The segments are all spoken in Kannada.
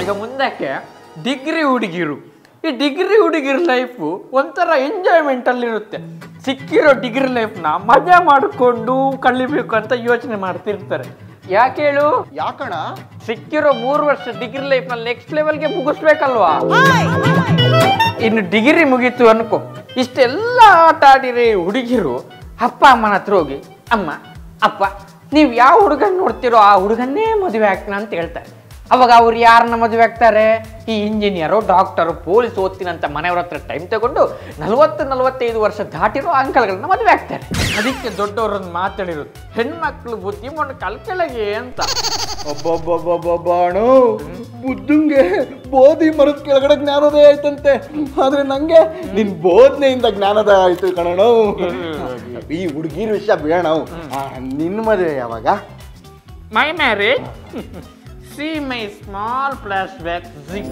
ಈಗ ಮುಂದಕ್ಕೆ ಡಿಗ್ರಿ ಹುಡುಗಿರು ಈ ಡಿಗ್ರಿ ಹುಡುಗಿರ ಲೈಫು ಒಂಥರ ಎಂಜಾಯ್ಮೆಂಟಲ್ಲಿರುತ್ತೆ ಸಿಕ್ಕಿರೋ ಡಿಗ್ರಿ ಲೈಫ್ನ ಮಜಾ ಮಾಡಿಕೊಂಡು ಕಳಿಬೇಕು ಅಂತ ಯೋಚನೆ ಮಾಡ್ತಿರ್ತಾರೆ ಯಾಕೆ ಹೇಳು ಯಾಕಣ ಸಿಕ್ಕಿರೋ ಮೂರು ವರ್ಷ ಡಿಗ್ರಿ ಲೈಫ್ನ ನೆಕ್ಸ್ಟ್ ಲೆವೆಲ್ಗೆ ಮುಗಿಸ್ಬೇಕಲ್ವಾ ಇನ್ನು ಡಿಗ್ರಿ ಮುಗೀತು ಅನ್ಕೋ ಇಷ್ಟೆಲ್ಲ ಆಟ ಆಡಿರಿ ಹುಡುಗಿರು ಅಪ್ಪ ಅಮ್ಮನ ಹತ್ರ ಹೋಗಿ ಅಮ್ಮ ಅಪ್ಪ ನೀವು ಯಾವ ಹುಡುಗನ್ ನೋಡ್ತಿರೋ ಆ ಹುಡುಗನ್ನೇ ಮದುವೆ ಆಗ್ತಾನ ಅಂತ ಹೇಳ್ತಾರೆ ಅವಾಗ ಅವ್ರು ಯಾರನ್ನ ಮದುವೆ ಆಗ್ತಾರೆ ಈ ಇಂಜಿನಿಯರು ಡಾಕ್ಟರು ಪೊಲೀಸ್ ಓದ್ತೀನಂತ ಮನೆಯವ್ರ ಹತ್ರ ಟೈಮ್ ತಗೊಂಡು ನಲವತ್ತು ನಲವತ್ತೈದು ವರ್ಷ ದಾಟಿರೋ ಅಂಕಲ್ಗಳನ್ನ ಮದುವೆ ಆಗ್ತಾರೆ ಅದಕ್ಕೆ ದೊಡ್ಡವರೊಂದು ಮಾತಾಡಿರೋದು ಹೆಣ್ಮಕ್ಳು ಬುದ್ಧಿ ಮೊಣ್ಣ ಕಲ್ಕೆಳಗೆ ಅಂತ ಒಬ್ಬೊಬ್ಬೊಬ್ಬೊಬ್ಬಾಣು ಬುದ್ಧಂಗೆ ಬೋಧಿ ಮರದ ಕೆಳಗಡೆ ಜ್ಞಾನೋದಯ ಆಯ್ತಂತೆ ಆದ್ರೆ ನಂಗೆ ನಿನ್ ಬೋಧನೆಯಿಂದ ಜ್ಞಾನೋದಯ ಆಯ್ತು ಕಣಣ ಈ ಹುಡುಗಿರ ವಿಷಯ ಬೇಡ ನಿನ್ನ ಮದುವೆ ಯಾವಾಗ my marriage see my small flashback ಜಿಗ್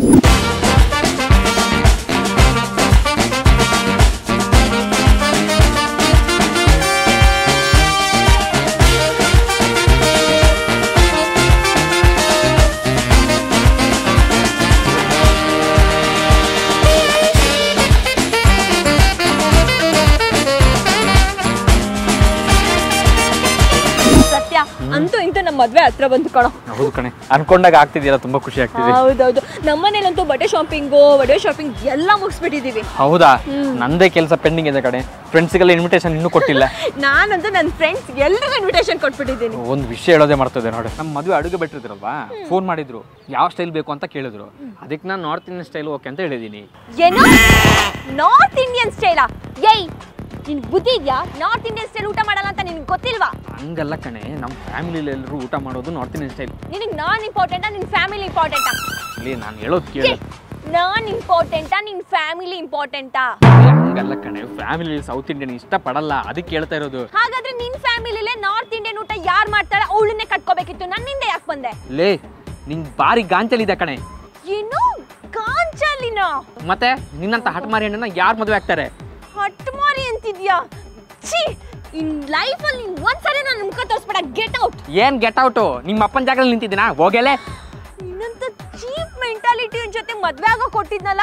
ಸತ್ಯ ಅಂತೂ ಇಂತೂ ನಮ್ಮ ಮದ್ವೆ ಹತ್ರ ಬಂತು ಕಣೋ ಹೌದು ಕಣೆ ಅನ್ಕೊಂಡಾಗ ಆಗ್ತಿದೆಯಲ್ಲ ತುಂಬಾ ಖುಷಿ ಆಗ್ತಿದೆ ಹೌದೌದು ನಮ್ಮನೇಲಂತೂ ಬಟ್ಟೆ ಶಾಪಿಂಗು ಬಟ್ಟೆ ಶಾಪಿಂಗ್ ಎಲ್ಲ ಮುಗಿಸ್ಬಿಟ್ಟಿದೀವಿ ಹೌದಾ ನಂದೇ ಕೆಲಸ ಪೆಂಡಿಂಗ್ ಇದೆ ಕಡೆ ಫ್ರೆಂಡ್ಸ್ಗೆಲ್ಲ ಇನ್ವಿಟೇಷನ್ ಇನ್ನೂ ಕೊಟ್ಟಿಲ್ಲ ನಾನಂತೂ ನನ್ನ ಫ್ರೆಂಡ್ಸ್ ಎಲ್ರಿಗೂ ಇನ್ವಿಟೇಷನ್ ಕೊಟ್ಬಿಟ್ಟಿದ್ದೀನಿ ಒಂದು ವಿಷಯ ಹೇಳೋದೇ ಮಾಡ್ತದೆ ನೋಡಿ ನಮ್ಮ ಮದುವೆ ಅಡುಗೆ ಬಿಟ್ಟಿರ್ತೀರಲ್ವಾ ಫೋನ್ ಮಾಡಿದ್ರು ಯಾವ ಸ್ಟೈಲ್ ಬೇಕು ಅಂತ ಕೇಳಿದ್ರು ಅದಕ್ಕೆ ನಾನು ನಾರ್ತ್ ಇಂಡಿಯನ್ ಸ್ಟೈಲ್ ಓಕೆ ಅಂತ ಹೇಳಿದ್ದೀನಿ ಏನು ನಾರ್ತ್ ಇಂಡಿಯನ್ ಸ್ಟೈಲಾ ಏಯ್ ನಿನ್ ಬುದ್ಧಿ ಇದೆಯಾ ನಾರ್ತ್ ಇಂಡಿಯನ್ ಸ್ಟೈಲ್ ಊಟ ಮಾಡಲ್ಲ ಅಂತ ನಿನ್ಗೆ ಗೊತ್ತಿಲ್ವಾ ಹಂಗಲ್ಲ ಕಣೆ ನಮ್ಮ ಫ್ಯಾಮಿಲಿಲಿ ಎಲ್ಲರೂ ಊಟ ಮಾಡೋದು ನಾರ್ತ್ ಇಂಡಿಯನ್ ಸ್ಟೈಲ್ ನಿನಗೆ ನಾನ್ ಇಂಪಾರ್ಟೆಂಟಾ ನಿನ್ ಫ್ಯಾಮಿಲಿ ಇಂಪಾರ್ಟೆಂಟಾ ಇಲ್ಲಿ ನಾನು ಹೇಳೋದು ಕೇಳಿ ನಾನ್ ಇಂಪಾರ್ಟೆಂಟಾ ನಿನ್ ಫ್ಯಾಮಿಲಿ ಇಂಪಾರ್ಟೆಂಟಾ ಹಂಗಲ್ಲ ಕಣೆ ಫ್ಯಾಮಿಲಿ ಸೌತ್ ಇಂಡಿಯನ್ ಇಷ್ಟ ಪಡಲ್ಲ ಅದಕ್ಕೆ ಹೇಳ್ತಾ ಇರೋದು ಹಾಗಾದ್ರೆ ನಿನ್ ಫ್ಯಾಮಿಲಿಲೇ ನಾರ್ತ್ ಇಂಡಿಯನ್ ಊಟ ಯಾರು ಮಾಡ್ತಾರೆ ಅವಳನ್ನೇ ಕಟ್ಕೋಬೇಕಿತ್ತು ನನ್ನಿಂದ ಯಾಕೆ ಬಂದೆ ಲೇ ನಿನ್ ಬಾರಿ ಗಾಂಚಲಿದೆ ಕಣೆ ಏನು ಕಾಂಚಲಿನ ಮತ್ತೆ ನಿನ್ನಂತ ಹಠಮಾರಿ ಹೆಣ್ಣನ್ನ ಯಾರು ಮದುವೆ ಆಗ್ತಾರೆ ಹಟ್ಮಾರಿ ಅಂತಿದ್ಯಾ ಛೀ ಇನ್ ಲೈಫಲ್ಲಿ ನೀನ್ ಒಂದ್ಸರಿ ನನ್ನ ಮುಖ ತೋರಿಸ್ಬೇಡ ಗೆಟ್ ಔಟ್ ಏನ್ ಗೆಟ್ ಔಟು ನಿಮ್ಮ ಅಪ್ಪನ ಜಾಗದಲ್ಲಿ ನಿಂತಿದ್ದೀನಾ ಹೋಗಲೇ ಇನ್ನಂತ ಚೀಪ್ ಮೆಂಟಾಲಿಟಿ ಜೊತೆ ಮದ್ವೆ ಆಗೋ ಕೊಟ್ಟಿದ್ನಲ್ಲ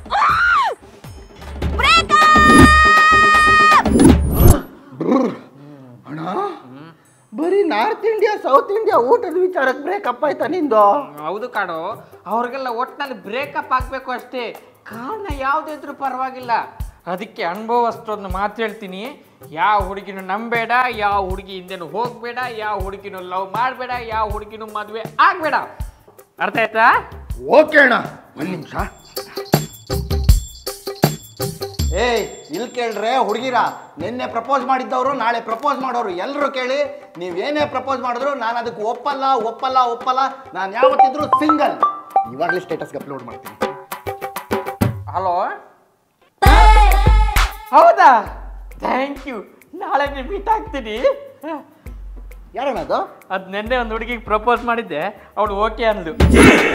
ಅಣ್ಣ ಬರೀ ನಾರ್ತ್ ಇಂಡಿಯಾ ಸೌತ್ ಇಂಡಿಯಾ ಊಟದ ವಿಚಾರಕ್ಕೆ ಬ್ರೇಕಪ್ ಆಯ್ತಾ ನಿಂದು ಹೌದು ಕಾಡು ಅವ್ರಿಗೆಲ್ಲ ಒಟ್ಟಿನಲ್ಲಿ ಬ್ರೇಕಪ್ ಆಗಬೇಕು ಅಷ್ಟೇ ಕಾರಣ ಯಾವುದಿದ್ರೂ ಪರವಾಗಿಲ್ಲ ಅದಕ್ಕೆ ಅನುಭವಷ್ಟೊಂದು ಮಾತು ಹೇಳ್ತೀನಿ ಯಾವ ಹುಡುಗಿನೂ ನಂಬೇಡ ಯಾವ ಹುಡುಗಿ ಹಿಂದೆನೂ ಹೋಗಬೇಡ ಯಾವ ಹುಡುಗಿನೂ ಲವ್ ಮಾಡಬೇಡ ಯಾವ ಹುಡುಗಿನೂ ಮದುವೆ ಆಗಬೇಡ ಅರ್ಥ ಆಯ್ತಾ ಓಕೆ ಅಣ್ಣ ಒಂದ್ ನಿಮಿಷ ಏಯ್ ಇಲ್ಲಿ ಕೇಳ್ರೆ ಹುಡುಗಿರ ನಿನ್ನೆ ಪ್ರಪೋಸ್ ಮಾಡಿದ್ದವರು ನಾಳೆ ಪ್ರಪೋಸ್ ಮಾಡೋರು ಎಲ್ಲರೂ ಕೇಳಿ ನೀವೇನೇ ಪ್ರಪೋಸ್ ಮಾಡಿದ್ರು ನಾನು ಅದಕ್ಕೆ ಒಪ್ಪಲ್ಲ ಒಪ್ಪಲ್ಲ ಒಪ್ಪಲ್ಲ ನಾನು ಯಾವತ್ತಿದ್ರು ಸಿಂಗಲ್ ಇವಾಗಲೇ ಸ್ಟೇಟಸ್ಗೆ ಅಪ್ಲೋಡ್ ಮಾಡ್ತೀನಿ ಹಲೋ ಹೌದಾ ಥ್ಯಾಂಕ್ ಯು ನಾಳೆ ಮೀಟ್ ಆಗ್ತೀನಿ ಯಾರಣ್ಣ ಅದು ಅದು ನೆನ್ನೆ ಒಂದು ಹುಡುಗಿಗೆ ಪ್ರಪೋಸ್ ಮಾಡಿದ್ದೆ ಅವಳು ಓಕೆ ಅಂದ್ಲು